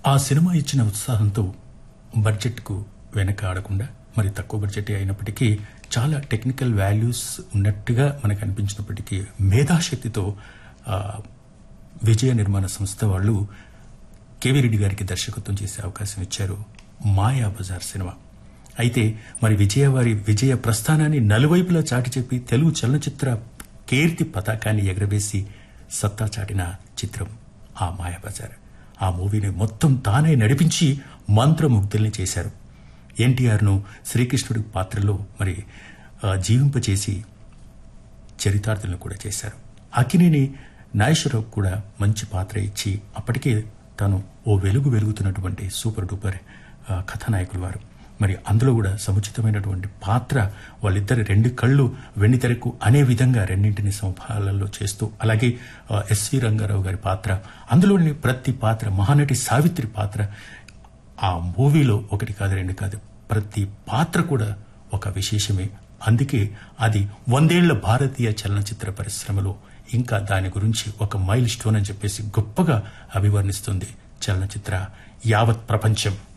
ఆ సినిమా ఇచ్చిన ఉత్సాహంతో బడ్జెట్కు వెనక ఆడకుండా మరి తక్కువ బడ్జెట్ అయినప్పటికీ చాలా టెక్నికల్ వాల్యూస్ ఉన్నట్టుగా మనకు అనిపించినప్పటికీ మేధాశక్తితో ఆ, విజయ నిర్మాణ సంస్థ వాళ్ళు కేవీ రెడ్డి గారికి దర్శకత్వం చేసే అవకాశం ఇచ్చారు మాయా బజార్ సినిమా అయితే మరి విజయ వారి విజయ ప్రస్థానాన్ని నలువైపులా చాటి చెప్పి తెలుగు చలనచిత్ర కీర్తి పతాకాన్ని ఎగరవేసి సత్తా చాటిన చిత్రం ఆ మాయా బజార్ ఆ మూవీని మొత్తం తానే నడిపించి మంత్రముగ్ధుల్ని చేశారు ఎన్టీఆర్ను శ్రీకృష్ణుడి పాత్రలో మరి ఆ, జీవింపచేసి చరితార్థులను కూడా చేశారు అక్కినేని నాగేశ్వరరావు కూడా మంచి పాత్ర ఇచ్చి అప్పటికే తాను ఓ వెలుగు వెలుగుతున్నటువంటి సూపర్ డూపర్ ఆ, కథానాయకులు వారు మరి అందులో కూడా సముచితమైనటువంటి పాత్ర వాళ్ళిద్దరి రెండు కళ్ళు వెండితెరకు అనే విధంగా రెండింటిని సమపాలలో చేస్తూ అలాగే ఆ, ఎస్వి రంగారావు గారి పాత్ర అందులోని ప్రతి పాత్ర మహానటి సావిత్రి పాత్ర ఆ మూవీలో ఒకటి కాదు రెండు కాదు ప్రతి పాత్ర కూడా ఒక విశేషమే అందుకే అది వందేళ్ల భారతీయ చలనచిత్ర పరిశ్రమలో ఇంకా దాని గురించి ఒక మైల్ స్టోన్ అని చెప్పేసి గొప్పగా అభివర్ణిస్తుంది చలనచిత్ర యావత్ ప్రపంచం